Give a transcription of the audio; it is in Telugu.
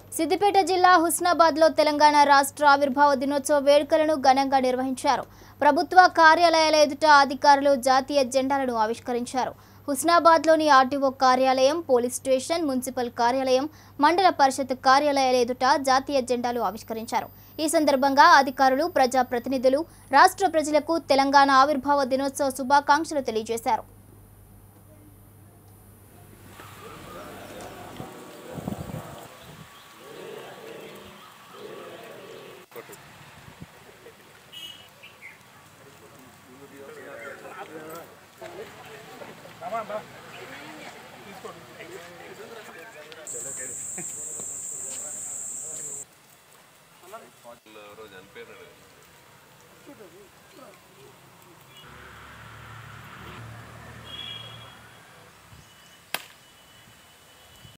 సిద్దిపేట జిల్లా హుస్నాబాద్లో తెలంగాణ రాష్ట్ర ఆవిర్భావ దినోత్సవ వేడుకలను ఘనంగా నిర్వహించారు ప్రభుత్వ కార్యాలయాల ఎదుట అధికారులు జాతీయ జెండాలను ఆవిష్కరించారు హుస్నాబాద్లోని ఆర్టీఓ కార్యాలయం పోలీస్ స్టేషన్ మున్సిపల్ కార్యాలయం మండల పరిషత్ కార్యాలయాల ఎదుట జాతీయ జెండాలు ఆవిష్కరించారు ఈ సందర్భంగా అధికారులు ప్రజాప్రతినిధులు రాష్ట్ర ప్రజలకు తెలంగాణ ఆవిర్భావ దినోత్సవ శుభాకాంక్షలు తెలియజేశారు ఎవరో చనిపోయినాడు